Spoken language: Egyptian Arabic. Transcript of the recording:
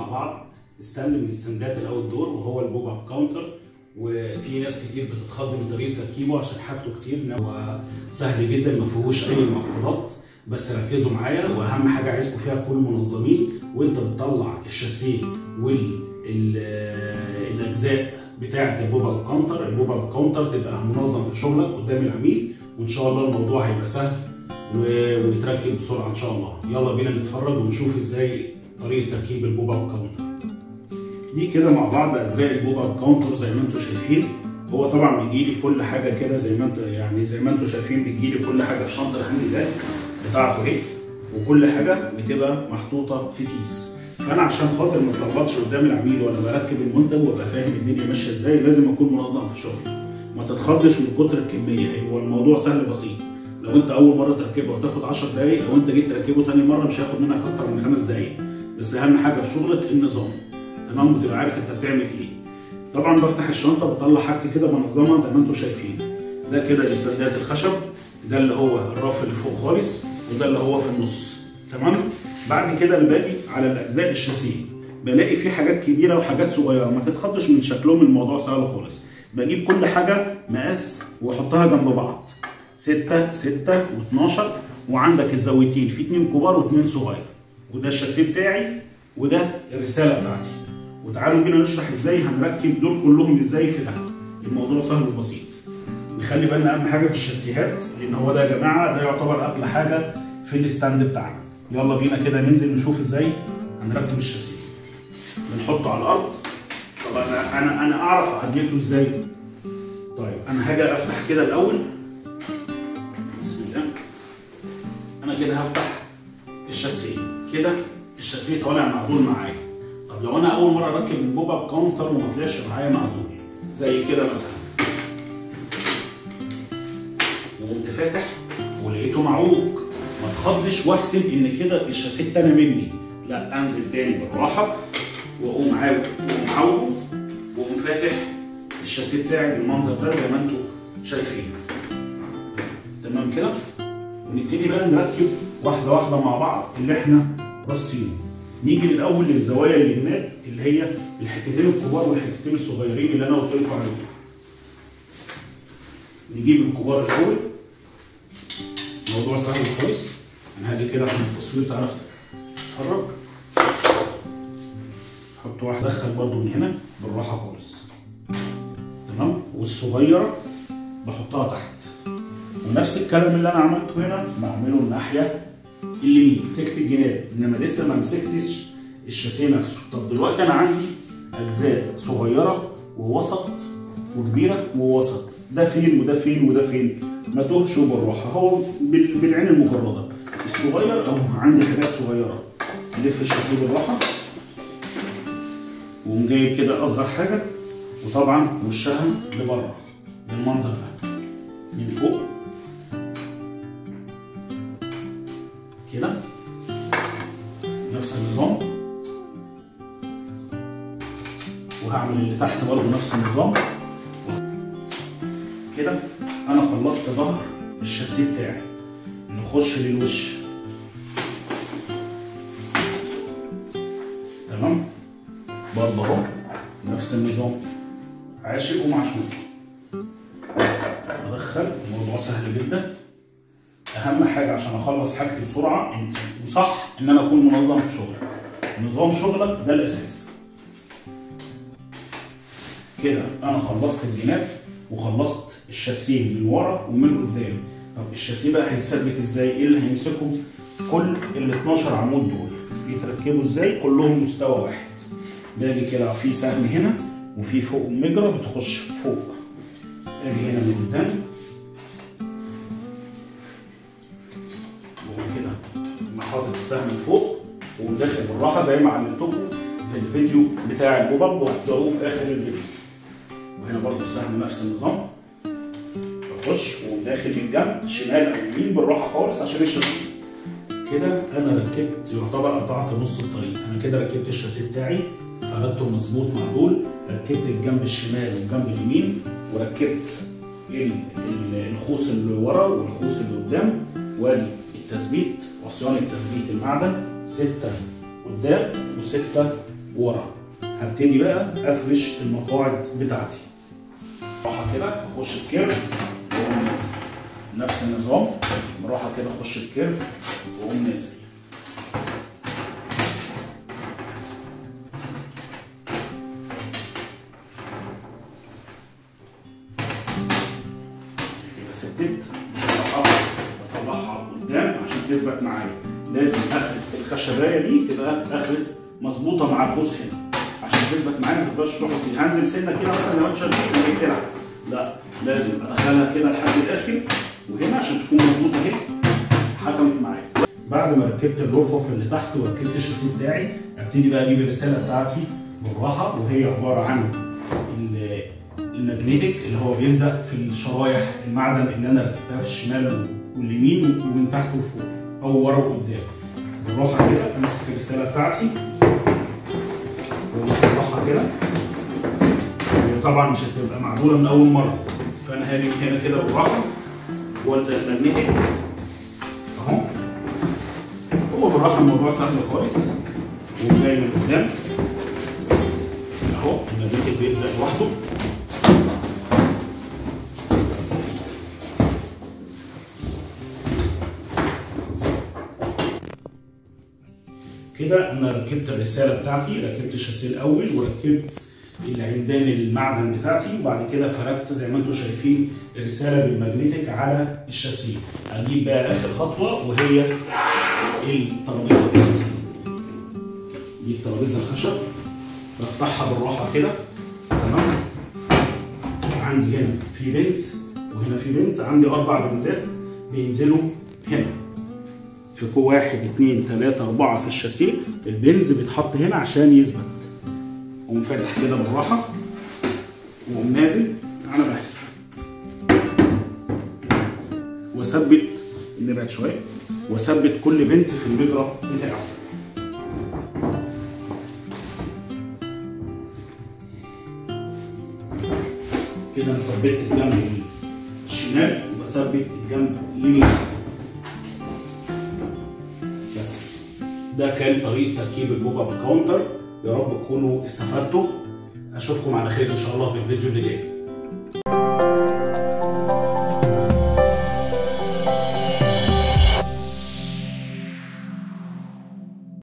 مع بعض ستاند من الستاندات الاوت دور وهو البوب اب كاونتر وفي ناس كتير بتتخض من طريقه تركيبه عشان حاجته كتير هو سهل جدا ما فيهوش اي معقدات بس ركزوا معايا واهم حاجه عايزكم فيها تكونوا منظمين وانت بتطلع الشاسيه والاجزاء بتاعه البوب اب كاونتر البوب اب كاونتر تبقى منظم في شغلك قدام العميل وان شاء الله الموضوع هيبقى سهل ويتركب بسرعه ان شاء الله يلا بينا نتفرج ونشوف ازاي طريقه تركيب البوب اب كاونتر دي كده مع بعض اجزاء البوب اب كاونتر زي ما انتم شايفين هو طبعا بيجي لي كل حاجه كده زي ما انتم يعني زي ما انتم شايفين بيجي لي كل حاجه في شنطه الهاند باك بتاعته اهي وكل حاجه بتبقى محطوطه في كيس فانا عشان خاطر ما اتلخبطش قدام العميل وانا بركب المنتج وابقى فاهم الدنيا ماشيه ازاي لازم اكون منظم في شغلي ما تتخضش من كتر الكميه هو الموضوع سهل بسيط لو انت اول مره تركبه وتاخد 10 دقائق او انت جيت تركبه ثاني مره مش هياخد منك اكتر من خمس دقائق بس اهم حاجه في شغلك النظام تمام وتبقى عارف انت بتعمل ايه طبعا بفتح الشنطه بطلع حاجتي كده بنظمها زي ما انتم شايفين ده كده الاستندات الخشب ده اللي هو الرف اللي فوق خالص وده اللي هو في النص تمام بعد كده اللي باجي على الاجزاء الشاسيه بلاقي في حاجات كبيره وحاجات صغيره ما تتخضش من شكلهم الموضوع سهل خالص بجيب كل حاجه مقاس واحطها جنب بعض 6 6 و12 وعندك الزاويتين في اتنين كبار واتنين صغير وده الشاسيه بتاعي وده الرساله بتاعتي وتعالوا بينا نشرح ازاي هنركب دول كلهم ازاي في ده الموضوع سهل وبسيط نخلي بالنا اهم حاجه في الشاسيهات لان هو ده يا جماعه ده يعتبر اغلى حاجه في الستاند بتاعنا يلا بينا كده ننزل نشوف ازاي هنركب الشاسيه بنحطه على الارض طب انا انا انا اعرف عديته ازاي طيب انا هاجي افتح كده الاول بسم الله انا كده هفتح الشاسيه كده الشاسيه طالع معدول معايا طب لو انا اول مره اركب البوب اب كاونتر وما طلعش معايا معدول زي كده مثلا وقمت فاتح ولقيته معوج ما تخضش واحسب ان كده الشاسيه التاني مني لا انزل تاني بالراحه واقوم عاوج واقوم عاوجه واقوم فاتح الشاسيه بتاعي بالمنظر ده زي ما انتم شايفين تمام كده ونبتدي بقى نركب واحده واحده مع بعض اللي احنا رصينه نيجي الاول للزوايا اللي هناك اللي هي الحتتين الكبار والحتتين الصغيرين اللي انا قلت لكم عليهم نجيب الكبار الاول الموضوع سهل خالص انا هاجي كده عشان التصوير تعرف تتفرج احط واحده ادخل برده من هنا بالراحه خالص تمام والصغيره بحطها تحت ونفس الكلام اللي انا عملته هنا بعمله الناحيه اليمين مسكت الجناب انما لسه ما مسكتش الشاسيه نفسه طب دلوقتي انا عندي اجزاء صغيره ووسط وكبيره ووسط ده فين وده فين وده فين ما تهش بالراحه هو بالعين المجرده الصغير اهو عندي حاجات صغيره الف الشاسيه بالراحه وقوم جايب كده اصغر حاجه وطبعا وشها لبره بالمنظر ده من فوق كده نفس النظام وهعمل اللي تحت برضه نفس النظام كده انا خلصت ظهر الشاسيه بتاعي نخش للوش تمام برضه اهو نفس النظام عاشق ومعشوق ادخل الموضوع سهل جدا اهم حاجه عشان اخلص حاجتي بسرعه انت وصح ان انا اكون منظم في شغلي نظام شغلك ده الاساس كده انا خلصت الجناب وخلصت الشاسيه من ورا ومن قدام طب الشاسيه بقى هيثبت ازاي ايه اللي هيمسكه كل ال 12 عمود دول بيتركبوا ازاي كلهم مستوى واحد باجي كده في سهم هنا وفي فوق مجرى بتخش فوق اجي هنا من قدام كده حاطط السهم فوق وداخل بالراحه زي ما علمتكم في الفيديو بتاع البوب وهتلاقوه في اخر الفيديو وهنا برضو السهم نفس النظام بخش وداخل من الجنب شمال او يمين بالراحه خالص عشان الشاسيه كده انا ركبت يعتبر قطعت نص الطريق انا كده ركبت الشاسيه بتاعي فردته مظبوط معدول ركبت الجنب الشمال والجنب اليمين وركبت الخوص اللي ورا والخوص اللي قدام وادي التثبيت عصيان التثبيت المعدن ستة قدام وستة ورا هبتدي بقى افرش المقاعد بتاعتي بروحها كده اخش بكيرف واقوم نازل نفس النظام بروحها كده اخش بكيرف واقوم نازل كده ثبتت بطلعها بطلعها قدام عشان تثبت معايا لازم اخد الخشبايه دي تبقى اخد مظبوطه مع الخوص هنا عشان تثبت معايا ما تقدرش تروح وتيجي هنزل سنه كده مثلا لو انت شايفين وهي بتلعب لا لازم ادخلها كده لحد الاخر وهنا عشان تكون مظبوطه اهي حكمت معايا بعد ما ركبت الرفوف اللي تحت وركبت الشاسيه بتاعي ابتدي بقى اجيب الرساله بتاعتي بالراحه وهي عباره عن ال- الماجنتيك اللي هو بيلزق في الشرايح المعدن اللي انا ركبتها في الشمال واليمين ومن تحت وفوق او ورا وقدام بالراحه كده امسك الرساله بتاعتي واطلعها كده هي طبعا مش هتبقى معدوله من اول مره فانا هاجي من هنا كده بالراحه والزق الماجنتيك اهو هو بالراحه الموضوع سهل خالص وجاي من قدام اهو الماجنتيك بيلزق لوحده كده انا ركبت الرساله بتاعتي ركبت الشاسيه الاول وركبت العمدان المعدن بتاعتي وبعد كده فردت زي ما انتم شايفين الرساله بالماجنتيك على الشاسيه اجيب بقى اخر خطوه وهي الترابيزه بتاعتي دي الترابيزه الخشب بفتحها بالراحه كده تمام عندي هنا في بنز وهنا في بنز عندي اربع بنزات بينزلوا هنا في كو واحد اتنين تلاتة أربعة في الشاسيه البنز بيتحط هنا عشان يثبت أقوم فاتح كده بالراحة وأقوم نازل على مهلي وأثبت نبعد شوية وأثبت كل بنز في المجرى بتاعه كده أنا ثبت الجنب الشمال وبثبت الجنب اليمين بس ده كان طريقه تركيب البوب اب كاونتر يا رب تكونوا استفدتوا اشوفكم على خير ان شاء الله في الفيديو اللي جاي